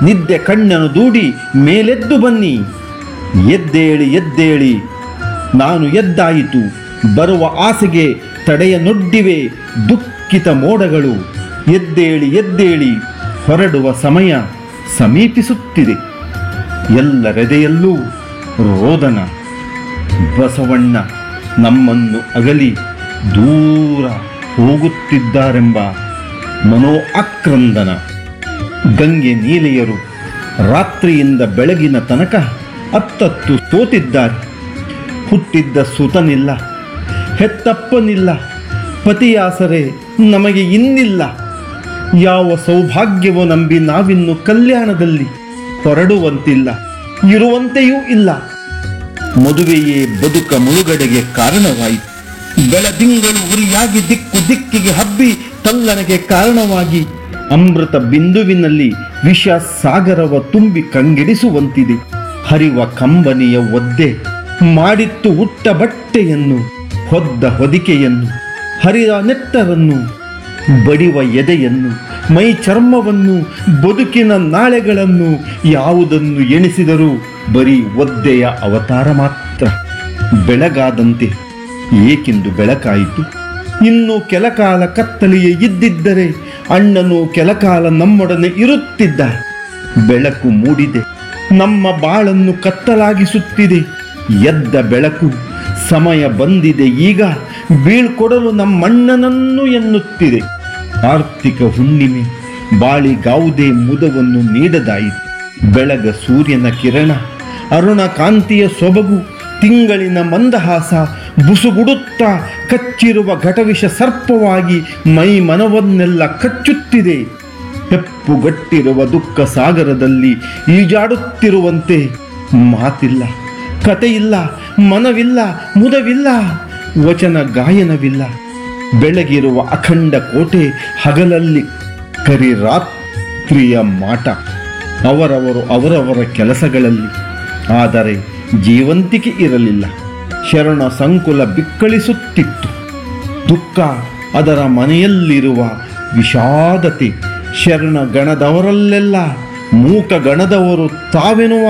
ನಿದ್ದೆ ಕಣ್ಣನ್ನು ದೂಡಿ ಮೇಲೆದ್ದು ಬನ್ನಿ ಎದ್ದೇಳಿ ಎದ್ದೇಳಿ ನಾನು ಎದ್ದಾಯಿತು ಬರುವ ಆಸೆಗೆ ತಡೆಯನೊಡ್ಡಿವೆ ದುಃಖಿತ ಮೋಡಗಳು ಎದ್ದೇಳಿ ಎದ್ದೇಳಿ ಹೊರಡುವ ಸಮಯ ಸಮೀಪಿಸುತ್ತಿದೆ ಎಲ್ಲರೆದೆಯಲ್ಲೂ ರೋದನ ಬಸವಣ್ಣ ನಮ್ಮನ್ನು ಅಗಲಿ ದೂರ ಹೋಗುತ್ತಿದ್ದಾರೆಂಬ ಮನೋ ಆಕ್ರಂದನ ಗಂಗೆ ನೀಲೆಯರು ರಾತ್ರಿಯಿಂದ ಬೆಳಗಿನ ತನಕ ಅತ್ತತ್ತು ಸೋತಿದ್ದಾರೆ ಹುಟ್ಟಿದ್ದ ಸುತನಿಲ್ಲ ಹೆತ್ತಪ್ಪನಿಲ್ಲ ಪತಿಯಾಸರೆ ನಮಗೆ ಇನ್ನಿಲ್ಲ ಯಾವ ಸೌಭಾಗ್ಯವೋ ನಂಬಿ ನಾವಿನ್ನು ಕಲ್ಯಾಣದಲ್ಲಿ ಹೊರಡುವಂತಿಲ್ಲ ಇರುವಂತೆಯೂ ಇಲ್ಲ ಮದುವೆಯೇ ಬದುಕ ಮುಳುಗಡೆಗೆ ಕಾರಣವಾಯಿತು ಬೆಳದಿಂಗಳು ಉರಿಯಾಗಿ ದಿಕ್ಕು ದಿಕ್ಕಿಗೆ ಹಬ್ಬಿ ತಲ್ಲಣಗೆ ಕಾರಣವಾಗಿ ಅಮೃತ ಬಿಂದುವಿನಲ್ಲಿ ವಿಷ ಸಾಗರವ ತುಂಬಿ ಕಂಗೆಡಿಸುವಂತಿದೆ ಹರಿವ ಕಂಬನಿಯ ಒದ್ದೆ ಮಾಡಿತ್ತು ಉಟ್ಟ ಬಟ್ಟೆಯನ್ನು ಹೊದ್ದ ಹೊದಿಕೆಯನ್ನು ಹರಿದ ನೆತ್ತರನ್ನು ಬಡಿವ ಎದೆಯನ್ನು ಮೈ ಚರ್ಮವನ್ನು ಬದುಕಿನ ನಾಳೆಗಳನ್ನು ಯಾವುದನ್ನು ಎಣಿಸಿದರೂ ಬರೀ ಒದ್ದೆಯ ಅವತಾರ ಮಾತ್ರ ಬೆಳಗಾದಂತೆ ಏಕೆಂದು ಬೆಳಕಾಯಿತು ಇನ್ನು ಕೆಲಕಾಲ ಕತ್ತಲೆಯೇ ಇದ್ದಿದ್ದರೆ ಅಣ್ಣನು ಕೆಲಕಾಲ ನಮ್ಮೊಡನೆ ಇರುತ್ತಿದ್ದ ಬೆಳಕು ಮೂಡಿದೆ ನಮ್ಮ ಬಾಳನ್ನು ಕತ್ತಲಾಗಿಸುತ್ತಿದೆ ಎದ್ದ ಬೆಳಕು ಸಮಯ ಬಂದಿದೆ ಈಗ ಬೀಳ್ಕೊಡಲು ನಮ್ಮಣ್ಣನನ್ನು ಎನ್ನುತ್ತಿದೆ ಆರ್ಥಿಕ ಹುಣ್ಣಿಮೆ ಬಾಳಿಗಾವುದೇ ಮುದವನ್ನು ನೀಡದಾಯಿತು ಬೆಳಗ ಸೂರ್ಯನ ಕಿರಣ ಅರುಣ ಕಾಂತಿಯ ಸೊಬಗು ತಿಂಗಳಿನ ಮಂದಹಾಸ ಬುಸುಗುಡುತ್ತಾ ಕಚ್ಚಿರುವ ಘಟವಿಷ ಸರ್ಪವಾಗಿ ಮೈ ಮನವನ್ನೆಲ್ಲ ಕಚ್ಚುತ್ತಿದೆ ಹೆಪ್ಪುಗಟ್ಟಿರುವ ದುಃಖ ಸಾಗರದಲ್ಲಿ ಈಜಾಡುತ್ತಿರುವಂತೆ ಮಾತಿಲ್ಲ ಕತೆಯಿಲ್ಲ ಮನವಿಲ್ಲ ಮುದವಿಲ್ಲ ವಚನ ಗಾಯನವಿಲ್ಲ ಬೆಳಗಿರುವ ಅಖಂಡ ಕೋಟೆ ಹಗಲಲ್ಲಿ ಕರಿ ರಾತ್ರಿಯ ಮಾಟ ಅವರವರು ಅವರವರ ಕೆಲಸಗಳಲ್ಲಿ ಆದರೆ ಜೀವಂತಿಕೆ ಇರಲಿಲ್ಲ ಶರಣ ಸಂಕುಲ ಬಿಕ್ಕಳಿಸುತ್ತಿತ್ತು ದುಃಖ ಅದರ ಮನೆಯಲ್ಲಿರುವ ವಿಷಾದತೆ ಶರಣ ಗಣದವರಲ್ಲೆಲ್ಲ ಮೂಕ ಗಣದವರು ತಾವೆನುವ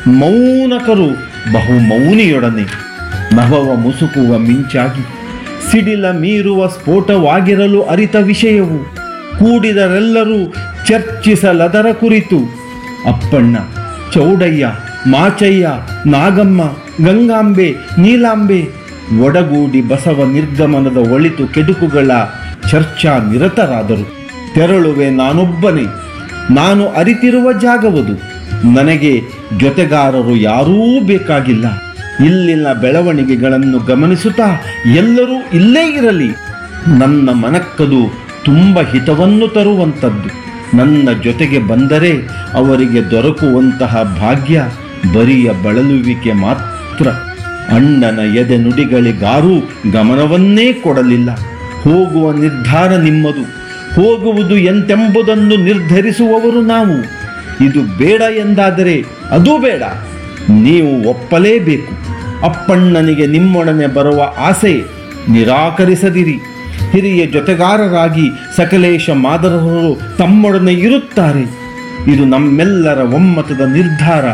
ಮೌನಕರು ಬಹು ಮೌನಿಯೊಡನೆ ನಭವ ಮುಸುಕುವ ಮಿಂಚಾಗಿ ಸಿಡಿಲ ಮೀರುವ ಸ್ಫೋಟವಾಗಿರಲು ಅರಿತ ವಿಷಯವು ಕೂಡಿದರೆಲ್ಲರೂ ಚರ್ಚಿಸಲದರ ಕುರಿತು ಅಪ್ಪಣ್ಣ ಚೌಡಯ್ಯ ಮಾಚಯ್ಯ ನಾಗಮ್ಮ ಗಂಗಾಂಬೆ ನೀಲಾಂಬೆ ಒಡಗೂಡಿ ಬಸವ ನಿರ್ಗಮನದ ಒಳಿತು ಕೆಡುಕುಗಳ ಚರ್ಚಾ ನಿರತರಾದರು ತೆರಳುವೆ ನಾನೊಬ್ಬನೇ ನಾನು ಅರಿತಿರುವ ಜಾಗವದು ನನಗೆ ಜೊತೆಗಾರರು ಯಾರೂ ಬೇಕಾಗಿಲ್ಲ ಇಲ್ಲಿನ ಬೆಳವಣಿಗೆಗಳನ್ನು ಗಮನಿಸುತ್ತಾ ಎಲ್ಲರೂ ಇಲ್ಲೇ ಇರಲಿ ನನ್ನ ಮನಕ್ಕದು ತುಂಬ ಹಿತವನ್ನು ತರುವಂಥದ್ದು ನನ್ನ ಜೊತೆಗೆ ಬಂದರೆ ಅವರಿಗೆ ದೊರಕುವಂತಹ ಭಾಗ್ಯ ಬರಿಯ ಬಳಲುವಿಕೆ ಮಾತ್ರ ಅಣ್ಣನ ಎದೆ ನುಡಿಗಳಿಗಾರೂ ಗಮನವನ್ನೇ ಕೊಡಲಿಲ್ಲ ಹೋಗುವ ನಿರ್ಧಾರ ನಿಮ್ಮದು ಹೋಗುವುದು ಎಂತೆಂಬುದನ್ನು ನಿರ್ಧರಿಸುವವರು ನಾವು ಇದು ಬೇಡ ಎಂದಾದರೆ ಅದೂ ಬೇಡ ನೀವು ಒಪ್ಪಲೇಬೇಕು ಅಪ್ಪಣ್ಣನಿಗೆ ನಿಮ್ಮೊಡನೆ ಬರುವ ಆಸೆ ನಿರಾಕರಿಸದಿರಿ ಹಿರಿಯ ಜೊತೆಗಾರರಾಗಿ ಸಕಲೇಶ ಮಾದರರು ತಮ್ಮೊಡನೆ ಇರುತ್ತಾರೆ ಇದು ನಮ್ಮೆಲ್ಲರ ಒಮ್ಮತದ ನಿರ್ಧಾರ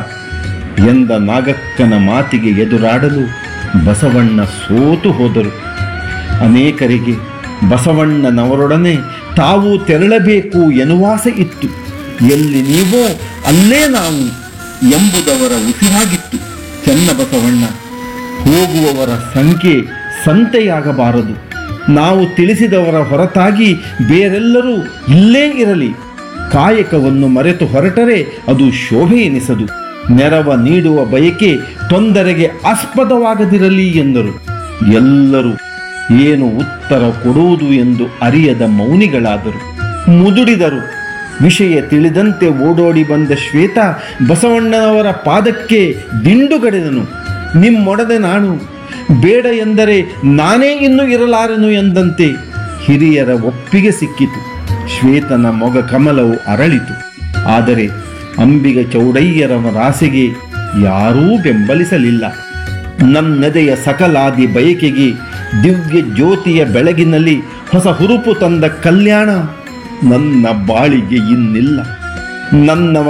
ಎಂದ ನಾಗಕ್ಕನ ಮಾತಿಗೆ ಎದುರಾಡಲು ಬಸವಣ್ಣ ಸೋತು ಹೋದರು ಅನೇಕರಿಗೆ ಬಸವಣ್ಣನವರೊಡನೆ ತಾವು ತೆರಳಬೇಕು ಎನ್ನುವಾಸೆ ಇತ್ತು ಎಲ್ಲಿ ನೀವೋ ಅಲ್ಲೇ ನಾವು ಎಂಬುದವರ ಉಸಿರಾಗಿತ್ತು ಚೆನ್ನಬಸವಣ್ಣ ಹೋಗುವವರ ಸಂಖ್ಯೆ ಸಂತೆಯಾಗಬಾರದು ನಾವು ತಿಳಿಸಿದವರ ಹೊರತಾಗಿ ಬೇರೆಲ್ಲರೂ ಇಲ್ಲೇ ಇರಲಿ ಕಾಯಕವನ್ನು ಮರೆತು ಹೊರಟರೆ ಅದು ಶೋಭೆ ಎನಿಸದು ನೆರವ ನೀಡುವ ಬಯಕೆ ತೊಂದರೆಗೆ ಆಸ್ಪದವಾಗದಿರಲಿ ಎಂದರು ಎಲ್ಲರೂ ಏನು ಉತ್ತರ ಕೊಡುವುದು ಎಂದು ಅರಿಯದ ಮೌನಿಗಳಾದರು ಮುದುಡಿದರು ವಿಷಯ ತಿಳಿದಂತೆ ಓಡೋಡಿ ಬಂದ ಶ್ವೇತ ಬಸವಣ್ಣನವರ ಪಾದಕ್ಕೆ ದಿಂಡುಗಡೆದನು ನಿಮ್ಮೊಡನೆ ನಾನು ಬೇಡ ಎಂದರೆ ನಾನೇ ಇನ್ನು ಇರಲಾರೆನು ಎಂದಂತೆ ಹಿರಿಯರ ಒಪ್ಪಿಗೆ ಸಿಕ್ಕಿತು ಶ್ವೇತನ ಮೊಗ ಕಮಲವು ಅರಳಿತು ಆದರೆ ಅಂಬಿಗ ಚೌಡಯ್ಯರವರ ಆಸೆಗೆ ಯಾರೂ ಬೆಂಬಲಿಸಲಿಲ್ಲ ನನ್ನೆದೆಯ ಸಕಲಾದಿ ಬಯಕೆಗೆ ದಿವ್ಯ ಜ್ಯೋತಿಯ ಬೆಳಗಿನಲ್ಲಿ ಹೊಸ ಹುರುಪು ತಂದ ಕಲ್ಯಾಣ ನನ್ನ ಬಾಳಿಗೆ ಇನ್ನಿಲ್ಲ ನನ್ನವ